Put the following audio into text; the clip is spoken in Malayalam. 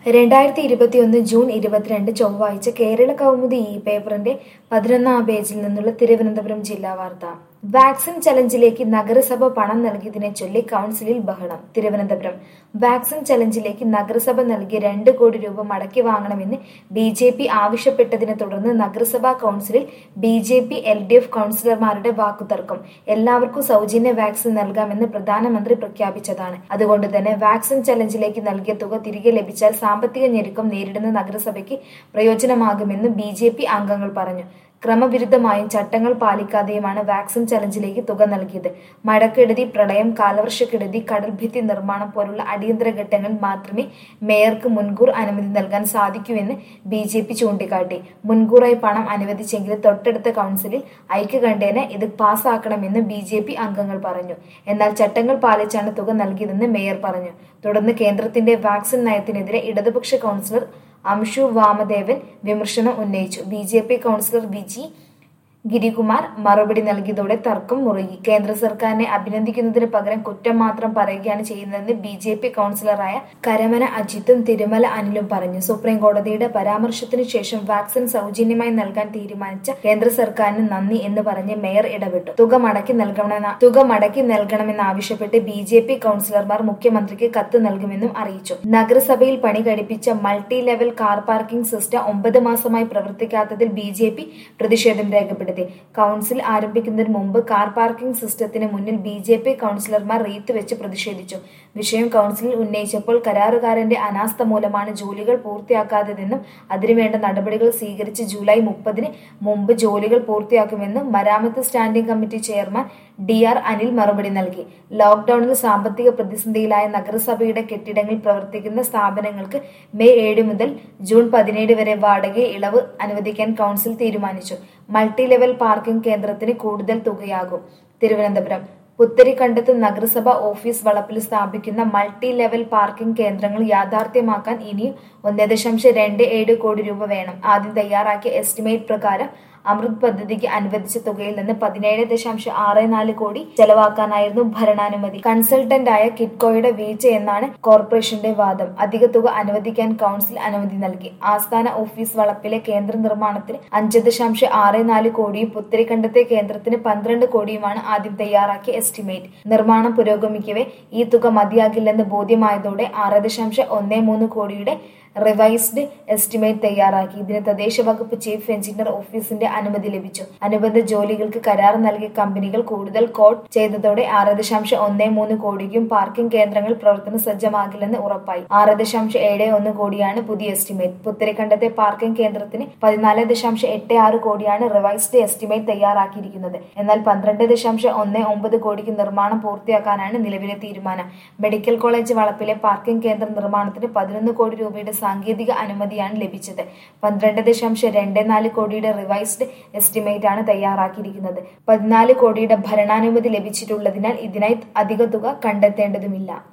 രണ്ടായിരത്തി ഇരുപത്തിയൊന്ന് ജൂൺ ഇരുപത്തിരണ്ട് ചൊവ്വാഴ്ച കേരള കൗമുദി ഈ പേപ്പറിന്റെ പതിനൊന്നാം പേജിൽ നിന്നുള്ള തിരുവനന്തപുരം ജില്ലാ വാർത്ത വാക്സിൻ ചലഞ്ചിലേക്ക് നഗരസഭ പണം നൽകിയതിനെ ചൊല്ലി കൗൺസിലിൽ ബഹളം തിരുവനന്തപുരം വാക്സിൻ ചലഞ്ചിലേക്ക് നഗരസഭ നൽകിയ രണ്ട് കോടി രൂപ മടക്കി വാങ്ങണമെന്ന് ബി ജെ പി ആവശ്യപ്പെട്ടതിനെ തുടർന്ന് നഗരസഭാ കൗൺസിലിൽ B J P L D F കൗൺസിലർമാരുടെ വാക്കുതർക്കം എല്ലാവർക്കും സൗജന്യ വാക്സിൻ നൽകാമെന്ന് പ്രധാനമന്ത്രി പ്രഖ്യാപിച്ചതാണ് അതുകൊണ്ട് തന്നെ വാക്സിൻ ചലഞ്ചിലേക്ക് നൽകിയ തുക തിരികെ ലഭിച്ചാൽ സാമ്പത്തിക ഞെരുക്കം നേരിടുന്ന നഗരസഭയ്ക്ക് പ്രയോജനമാകുമെന്ന് ബി ജെ പി അംഗങ്ങൾ പറഞ്ഞു ക്രമവിരുദ്ധമായും ചട്ടങ്ങൾ പാലിക്കാതെയുമാണ് വാക്സിൻ ചലഞ്ചിലേക്ക് തുക നൽകിയത് മഴക്കെടുതി പ്രളയം കാലവർഷക്കെടുതി കടൽഭിത്തി നിർമ്മാണം പോലുള്ള അടിയന്തര ഘട്ടങ്ങളിൽ മാത്രമേ മേയർക്ക് മുൻകൂർ അനുമതി നൽകാൻ സാധിക്കൂവെന്ന് ബി ജെ പി ചൂണ്ടിക്കാട്ടി മുൻകൂറായി പണം അനുവദിച്ചെങ്കിലും തൊട്ടടുത്ത കൗൺസിലിൽ ഐക്യകണ്ഠേന ഇത് പാസ്സാക്കണമെന്ന് ബി ജെ പി അംഗങ്ങൾ പറഞ്ഞു എന്നാൽ ചട്ടങ്ങൾ പാലിച്ചാണ് തുക നൽകിയതെന്ന് മേയർ പറഞ്ഞു തുടർന്ന് കേന്ദ്രത്തിന്റെ വാക്സിൻ നയത്തിനെതിരെ ഇടതുപക്ഷ കൗൺസിലർ അംഷു വാമദേവൻ വിമർശനം ഉന്നയിച്ചു B J P councillor Viji Girikumar മറുപടി നൽകിയതോടെ തർക്കം മുറുകി കേന്ദ്ര സർക്കാരിനെ അഭിനന്ദിക്കുന്നതിന് പകരം കുറ്റം മാത്രം പറയുകയാണ് ചെയ്യുന്നതെന്ന് ബി ജെ പി കൗൺസിലറായ കരമന അജിത്തും തിരുമല അനിലും പറഞ്ഞു സുപ്രീം കോടതിയുടെ പരാമർശത്തിനു ശേഷം വാക്സിൻ സൗജന്യമായി നൽകാൻ തീരുമാനിച്ച കേന്ദ്ര സർക്കാരിന് നന്ദി എന്ന് പറഞ്ഞ് മേയർ ഇടപെട്ടു തുക മടക്കി നൽകണമെന്ന തുക മടക്കി നൽകണമെന്നാവശ്യപ്പെട്ട് ബി ജെ പി കൗൺസിലർമാർ മുഖ്യമന്ത്രിക്ക് കത്ത് നൽകുമെന്നും അറിയിച്ചു നഗരസഭയിൽ പണി കഴിപ്പിച്ച multi level car parking system ഒമ്പത് മാസമായി പ്രവർത്തിക്കാത്തതിൽ ബി ജെ പി പ്രതിഷേധം രേഖപ്പെടുത്തി കൗൺസിൽ ആരംഭിക്കുന്നതിന് മുമ്പ് കാർ പാർക്കിംഗ് സിസ്റ്റത്തിന് മുന്നിൽ ബി ജെ പി കൗൺസിലർമാർ റീത്ത് വെച്ച് പ്രതിഷേധിച്ചു വിഷയം കൗൺസിലിൽ ഉന്നയിച്ചപ്പോൾ കരാറുകാരന്റെ അനാസ്ഥ മൂലമാണ് ജോലികൾ പൂർത്തിയാക്കാത്തതെന്നും അതിനുവേണ്ട നടപടികൾ സ്വീകരിച്ച് ജൂലൈ മുപ്പതിന് മുമ്പ് ജോലികൾ പൂർത്തിയാക്കുമെന്നും മരാമത്ത് standing committee chairman D R Anil മറുപടി നൽകി ലോക്ഡൌണിൽ സാമ്പത്തിക പ്രതിസന്ധിയിലായ നഗരസഭയുടെ കെട്ടിടങ്ങളിൽ പ്രവർത്തിക്കുന്ന സ്ഥാപനങ്ങൾക്ക് മെയ് ഏഴ് മുതൽ ജൂൺ പതിനേഴ് വരെ വാടക ഇളവ് അനുവദിക്കാൻ കൗൺസിൽ തീരുമാനിച്ചു മൾട്ടി ലെവൽ പാർക്കിംഗ് കേന്ദ്രത്തിന് കൂടുതൽ തുകയാകും തിരുവനന്തപുരം പുത്തരിക്കണ്ടത്ത് നഗരസഭ ഓഫീസ് വളപ്പിൽ സ്ഥാപിക്കുന്ന മൾട്ടി ലെവൽ പാർക്കിംഗ് കേന്ദ്രങ്ങൾ യാഥാർത്ഥ്യമാക്കാൻ ഇനിയും ഒന്നേ ദശാംശം രണ്ട് ഏഴ് കോടി രൂപ വേണം ആദ്യം തയ്യാറാക്കിയ എസ്റ്റിമേറ്റ് പ്രകാരം അമൃത് പദ്ധതിക്ക് അനുവദിച്ച തുകയിൽ നിന്ന് പതിനേഴ് ദശാംശം ആറ് നാല് കോടി ചെലവാക്കാനായിരുന്നു ഭരണാനുമതി കൺസൾട്ടന്റായ കിറ്റ്കോയുടെ വീഴ്ച എന്നാണ് കോർപ്പറേഷന്റെ വാദം അധിക തുക അനുവദിക്കാൻ കൗൺസിൽ അനുമതി നൽകി ആസ്ഥാന ഓഫീസ് വളപ്പിലെ കേന്ദ്ര നിർമ്മാണത്തിന് അഞ്ച് ദശാംശം ആറ് നാല് കോടിയും പുത്തരിക്കണ്ടത്തെ കേന്ദ്രത്തിന് പന്ത്രണ്ട് കോടിയുമാണ് ആദ്യം തയ്യാറാക്കിയ എസ്റ്റിമേറ്റ് നിർമ്മാണം പുരോഗമിക്കവേ ഈ തുക മതിയാകില്ലെന്ന് ബോധ്യമായതോടെ ആറ് ദശാംശം ഒന്ന് മൂന്ന് കോടിയുടെ റിവൈസ്ഡ് എസ്റ്റിമേറ്റ് തയ്യാറാക്കി ഇതിന് തദ്ദേശ വകുപ്പ് ചീഫ് എഞ്ചിനീയർ ഓഫീസിന്റെ അനുമതി ലഭിച്ചു അനുബന്ധ ജോലികൾക്ക് കരാർ നൽകിയ കമ്പനികൾ കൂടുതൽ കോട്ട് ചെയ്തതോടെ ആറ് ദശാംശം ഒന്ന് മൂന്ന് കോടിക്കും പാർക്കിംഗ് കേന്ദ്രങ്ങൾ പ്രവർത്തന സജ്ജമാകില്ലെന്ന് ഉറപ്പായി ആറ് ദശാംശം ഏഴ് ഒന്ന് കോടിയാണ് പുതിയ എസ്റ്റിമേറ്റ് പുത്തരിക്കണ്ടത്തെ പാർക്കിംഗ് കേന്ദ്രത്തിന് പതിനാല് ദശാംശം എട്ട് ആറ് കോടിയാണ് റിവൈസ്ഡ് എസ്റ്റിമേറ്റ് തയ്യാറാക്കിയിരിക്കുന്നത് എന്നാൽ പന്ത്രണ്ട് ദശാംശം ഒന്ന് ഒമ്പത് കോടിക്ക് നിർമ്മാണം പൂർത്തിയാക്കാനാണ് നിലവിലെ തീരുമാനം മെഡിക്കൽ കോളേജ് വളപ്പിലെ പാർക്കിംഗ് കേന്ദ്ര നിർമ്മാണത്തിന് പതിനൊന്ന് കോടി രൂപയുടെ സാങ്കേതിക അനുമതിയാണ് ലഭിച്ചത് പന്ത്രണ്ട് ദശാംശം രണ്ട് നാല് കോടിയുടെ റിവൈസ്ഡ് എസ്റ്റിമേറ്റ് ആണ് തയ്യാറാക്കിയിരിക്കുന്നത് പതിനാല് കോടിയുടെ ഭരണാനുമതി ലഭിച്ചിട്ടുള്ളതിനാൽ ഇതിനായി അധിക തുക കണ്ടെത്തേണ്ടതുമില്ല